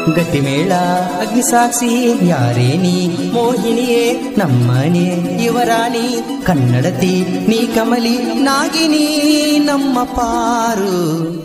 ಗಟ್ಟಿಮೇಳ ಅಗ್ನಿಸಾಕ್ಷಿ ಯಾರೇ ನೀ ಮೋಹಿನಿಯೇ ನಮ್ಮನೆ ಯುವರಾಣಿ ಕನ್ನಡತಿ ನೀ ಕಮಲಿ ನಾಗಿನಿ ನಮ್ಮ ಪಾರು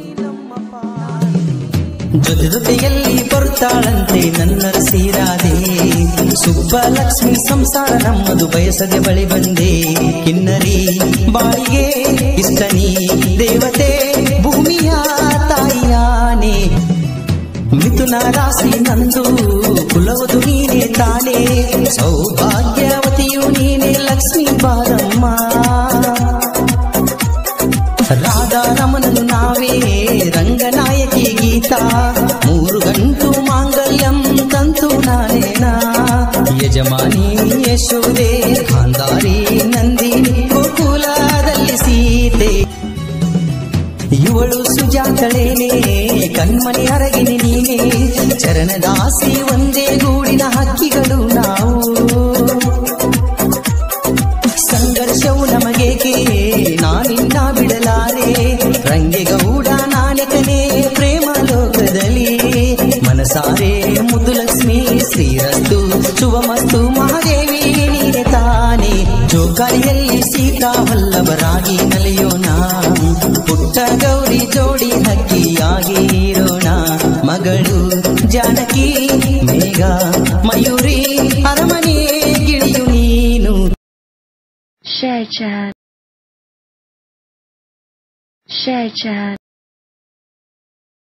ಜೊತೆ ಜೊತೆಯಲ್ಲಿ ಬರುತ್ತಾಳಂತೆ ನನ್ನ ಸೀರಾದೆ ಸುಬ್ಬಲಕ್ಷ್ಮಿ ಸಂಸಾರ ನಮ್ಮದು ಬಯಸದೆ ಬಳಿ ಬಂದೆ ಕಿನ್ನರಿ ಬಾಯಿಗೆ ಇಷ್ಟನಿ ದೇವತೆ ಭೂಮಿಯ ತಾಯಿಯಾನೆ ಮಿಥುನ ರಾಶಿ ನಂದು ಕುಲವದು ನೀನೆ ತಾನೇ ಸೌಭಾಗ್ಯವತಿಯು ನೀನೆ ಲಕ್ಷ್ಮೀ ಬಾರಮ್ಮ ರಾಧಾ ರಮಣನು ನಾವೇ ರಂಗನಾಯಕಿ ಗೀತಾ ಮೂರು ಗಂಟು ಮಾಂಗಲ್ಯಂ ತಂತು ನಾನೇನಾ ಯಜಮಾನಿ ಯಶೋದೆ ಖಾಂದಾರಿ ನಂದಿನಿ ಗೋಕುಲದಲ್ಲಿ ಸೀತೆ ಇವಳು ಸುಜಾತಳೇನೆ ಕಣ್ಮಣಿ ಅರಗಿನಿ ನೀನೆ ಚರಣದಾಸಿ ಒಂದೇ ಗೂಡಿನ ಹಕ್ಕಿಗಳು ನಾವು ಸಂಘರ್ಷವು ನಮಗೇಕೆ ನಾನಿನ್ನ ಬಿಡಲಾರೆ ರಂಗೆಗೌಡ ನಾಯಕನೇ ಪ್ರೇಮ ಲೋಕದಲ್ಲಿ ಮನಸಾರೆ ಮುದ್ದು ಲಕ್ಷ್ಮಿ ಶ್ರೀರಸ್ತು ಶುಭಮಸ್ತು ಮಹಾದೇವಿ ನೀನೆ ತಾನೆ ಜೋಕಾಲಿಯಲ್ಲಿ ಸೀತಾ ವಲ್ಲಭರಾಗಿ ನಲಿಯೋಣ ಪುಟ್ಟ ಗೌರಿ ಜೋಡಿ ಹಕ್ಕಿಯಾಗಿ ಇರೋಣ ಮಗಳು ಜಾನಕಿ ಮೇಘ ಮಯೂರಿ ಅರಮನೆ ಗಿಳಿಯು ನೀನು Share chat. Share chat.